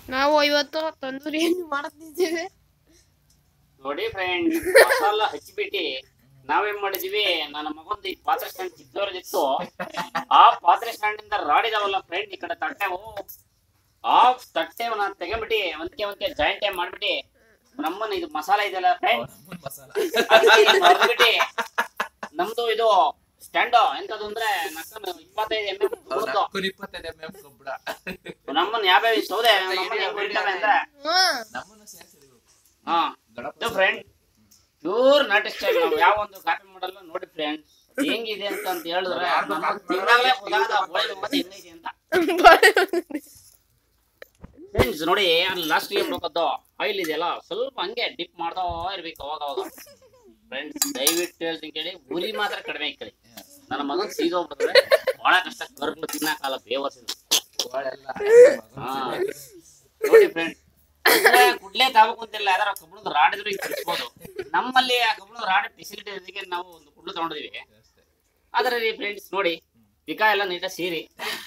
ನಾವು ಇವತ್ತು ತಂದೂರಿ ಮಾಡ್ತಿದ್ದೀವಿ ನೋಡಿ ಫ್ರೆಂಡ್ ಮಸಾಲ ಹಚ್ಚಿಬಿಟ್ಟು ನಾವೇನ್ ಮಾಡಿದೀವಿ ನನ್ನ ಮಗಂದು ಈ ಪಾತ್ರೆ ಸ್ಟ್ಯಾಂಡ್ ಕಿತ್ತೋರ್ದಿತ್ತು ಆ ಪಾತ್ರೆ ಸ್ಟ್ಯಾಂಡ್ ಇಂದ ರಾಡಿದಾವಲ್ಲ ಫ್ರೆಂಡ್ ಈ ಕಡೆ ತಟ್ಟೆವು ಆ ತಟ್ಟೆವನ್ನ ತೆಗೆಬಿಟ್ಟು ಒಂದಕ್ಕೆ ಒಂದಕ್ಕೆ ಜಾಯಿಂಟ್ ಮಾಡ್ಬಿಟ್ಟು ನಮ್ಮನ್ನ ಇದು ಮಸಾಲ ಇದೆಯಲ್ಲ ಫ್ರೆಂಡ್ ಮಸಾಲ ಹೊರದ್ಬಿಟ್ಟು ನಮ್ದು ಇದು ಸ್ಟ್ಯಾಂಡ್ ಎಂತದು ಅಂದ್ರೆ ನಕ್ಕ ಇಪ್ಪತ್ತೈದು ಎಂ ಎಂ ಹೌದಾ? ಇಪ್ಪತ್ತೈದು ಎಂ ಎಂ ಕಬ್ಬಡ ನಮ್ಮನ್ನ ಯಾವ್ಯಾವ ಸೌದೆ ನಮ್ಮನ್ನ ಹೆಂಗ್ ಹೊಡಿತವೆ ಅಂದ್ರೆ ಹ್ಮ್ ನಮ್ಮನ್ನ ಸೇರ್ಸಿದ್ರು ಹಾ ಗಣಪ ಫ್ರೆಂಡ್ ಪ್ಯೂರ್ ನಾಟಿ ಸ್ಟೈಲ್ ನಾವು ಯಾವ ಒಂದು ಕಾಪಿ ಮಾಡಲ್ಲ ನೋಡಿ ಫ್ರೆಂಡ್ ಹೆಂಗಿದೆ ಅಂತ ಅಂತ ಹೇಳಿದ್ರೆ ನಮ್ಮಗ್ ತಿಂದಾಗ್ಲೇ ಗೊತ್ತಾಗದ ಒಳ್ಳೆ ಮತ್ತೆ ಹೆಂಗೈತೆ ಅಂತ ಫ್ರೆಂಡ್ಸ್ ನೋಡಿ ಲಾಸ್ಟ್ ಏನ್ ಬೇಕದ್ದು ಆಯಿಲ್ ಇದೆಯಲ್ಲ ಸ್ವಲ್ಪ ಹಂಗೆ ಡಿಪ್ ಮಾಡ್ತಾ ಇರ್ಬೇಕು ಅವಾಗ ಅವಾಗ ಫ್ರೆಂಡ್ಸ್ ದಯವಿಟ್ಟು ಹೇಳ್ತೀನಿ ಕೇಳಿ ಉರಿ ಮಾತ್ರ ಕಡಿಮೆ ಇಕ್ಕಳಿ ನನ್ನ ಮಗನ್ ಸೀದೋಗ್ಬಿಟ್ರೆ ಬಹಳ ಕಷ್ಟ ಕರ್ಗಳು ತಿನ್ನಕಾಲ ಬೇವರ್ಸಿದ್ರು ಕೋಳೆಲ್ಲ ಹಾ. ನೋಡಿ ಫ್ರೆಂಡ್ ಕುಡ್ಲೆ ಕುಡ್ಲೆ ತಗೋಬೇಕು ಅಂತಿಲ್ಲ ಯಾವ್ದಾರ ಕಬ್ಬಣದ ರಾಡ್ ಇದ್ರು ಈಗ ತಿರ್ಸ್ಬೋದು ನಮ್ಮಲ್ಲಿ ಆ ಕಬ್ಬಣದ ರಾಡ್ ಫೆಸಿಲಿಟಿ ಇರೋದಕ್ಕೆ ನಾವು ಒಂದು ಕುಡ್ಲು ತಗೊಂಡಿದೀವಿ ಅಷ್ಟೇ. ಆದ್ರೆ ಫ್ರೆಂಡ್ಸ್ ನೋಡಿ ವಿಕಾ ಎಲ್ಲ ನೀಟಾಗಿ ಸೇರಿ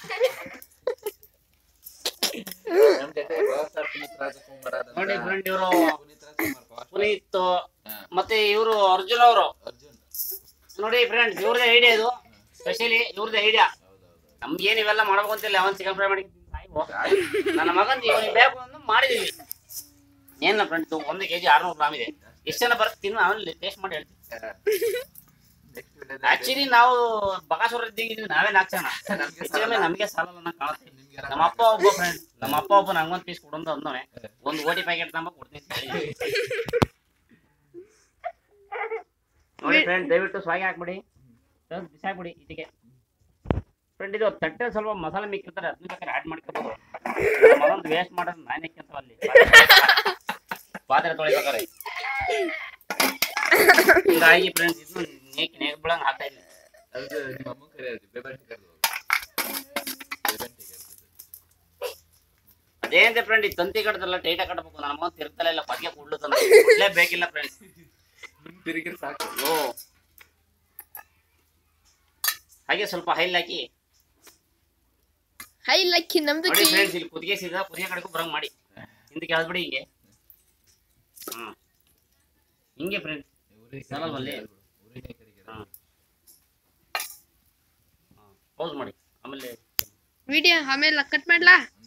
ನಮ್ ಜೊತೆ ಪವರ್ ಸ್ಟಾರ್ ಪುನೀತ್ ರಾಜಕುಮಾರ್ ಆದಂತ ನೋಡಿ ಫ್ರೆಂಡ್ ಇವರು ಪುನೀತ್ ರಾಜಕುಮಾರ್ ಪವರ್ ಸ್ಟಾರ್. ಪುನೀತ್ ಹಾ. ಮತ್ತೆ ಇವರು ಅರ್ಜುನ್ ಅವರು ಅರ್ಜುನ್ ನೋಡಿ ಫ್ರೆಂಡ್ಸ್ ಇವ್ರದೇ ಐಡಿಯಾ ಇದು ಸ್ಪೆಷಲಿ ಇವ್ರದೇ ಐಡಿಯಾ ಹೌದೌದು ನಮ್ಗೇನ್ ಇವೆಲ್ಲ ಮಾಡ್ಬೇಕು ಅಂತಿಲ್ಲ ಅವನ್ ಚಿಕನ್ ಫ್ರೈ ಮಾಡಿ ಸಾಯ್ಬೋ. ನನ್ನ ಮಗನ್ ಇವನಿಗೆ ಬೇಕು ಅಂತ ಮಾಡಿದೀವಿ ಏನಿಲ್ಲ ಫ್ರೆಂಡ್ಸ್ ಒಂದು ಕೆಜಿ ಆರ್ನೂರು ಗ್ರಾಮ್ ಇದೆ ಎಷ್ಟು ಜನ ಬರುತ್ತೆ ತಿನ್ನು ಆಮೇಲೆ ಟೇಸ್ಟ್ ಮಾಡಿ ಹೇಳ್ತೀನಿ ನೆಕ್ಸ್ಟ್ ವಿಡಿಯೋದಲ್ಲಿ ಆಕ್ಚುಲಿ ನಾವು ಬಕಾಸುರ ಇದ್ದೀವಿ ನಾವೇ ನಾಲ್ಕು ಜನ ನಮ್ಗೆ ಹೆಚ್ಚು ಕಮ್ಮಿ ನಮಗೆ ಸಾಲಲ್ಲ ನಂಗೆ ಕಾಣುತ್ತೆ ನಿಮ್ಗೆ ಯಾರು- ನಮ್ಮ ಅಪ್ಪ ಒಬ್ಬ ಫ್ರೆಂಡ್ ನಮ್ಮ ಅಪ್ಪ ಒಬ್ಬ ನಂಗೊಂದು ಪೀಸ್ ಕೊಡಂತ ಅಂದವನೆ ಒಂದು ಓಟಿ ಪ್ಯಾಕೆಟ್ ತಮ್ಮ ಕೊಡ್ತೀನಿ ಅಂತ ಹೇಳಿದ್ದೀನಿ. ನೋಡಿ ಫ್ರೆಂಡ್ ದಯವಿಟ್ಟು ಸ್ವಾಗಿ ಹಾಕ್ಬಿಡಿ ಸ್ವಲ್ಪ ಬಿಸಾಕ್ಬಿಡಿ ಇದಕ್ಕೆ ಫ್ರೆಂಡ್ ಇದು ತಟ್ಟೆ ಸ್ವಲ್ಪ ಮಸಾಲೆ ಮಿಕ್ಕಿರ್ತಾರೆ ಅದನ್ನ ಬೇಕಾದ್ರೆ ಆಡ್ ಮಾಡ್ಕೋಬಹುದು ಮಗಂದು ವೇಸ್ಟ್ ಮಾಡೋದು ನಾನು ಅಂತ ಅಲ್ಲಿ ಪಾತ್ರೆ ತೊಳಿಬೇಕಾರೆ ಹಿಂಗಾಗಿ ಫ್ರೆಂಡ್ಸ್ ಇದು ನೇಕ್ ನೇಕ್ ಬಿಡಂಗ್ ಹಾಕ್ತಾ ಇದ್ದೀನಿ ಅದು ನಿಮ್ಮ ಅಮ್ಮ ಕರೆಯೋದು ಬೆಬಂಟಿ ಕರೆದು ಬೆಬಂಟಿ ಕರೆದು ಅದೇಂತೆ ಫ್ರೆಂಡ್ ಈ ತಂತಿ ಕಟ್ಟದಲ್ಲ ಟೈಟ ಕಟ್ಟಬೇಕು ನನ್ನ ಮಗನ್ ತಿರುಗ್ತಲೇ ಇಲ್ಲ ಪದ್ಯ ಕುಡ್ಲು ತಂದು ಕುಡ್ಲೇ ಬೇಕಿಲ್ಲ ಫ್ರೆಂಡ್ಸ್ ತಿರುಗಿ ಸಾಕು ಓ ಹಾಗೆ ಸ್ವಲ್ಪ ಹೈಲ್ ಹಾಕಿ ಹೈ ಲಕ್ಕಿ ನಮ್ದು ನೋಡಿ ಕಿ ಫ್ರೆಂಡ್ಸ್ ಇಲ್ಲಿ ಕುದಿಗೆ ಸೀದಾ ಕುದಿಗೆ ಕಡೆಗೂ ಬರಂಗ್ ಮಾಡಿ ಹಿಂದಕ್ಕೆ ಎಳ್ದ್ಬಿಡಿ ಹಿಂಗೆ ಹ್ಮ್ ಹಿಂಗೆ ಫ್ರೆಂಡ್ಸ್ ಊರಿಗೆ ಸಾಲಲ್ವಾ ಅಲ್ಲಿ? ಊರಿಗೆ ಕಡೆಗೆ ಹಾ ಪೌಸ್ ಮಾಡಿ ಆಮೇಲೆ ವಿಡಿಯೋ ಆಮೇಲೆ ಕಟ್ ಮಾಡ್ಲಾ ಹ್ಮ್.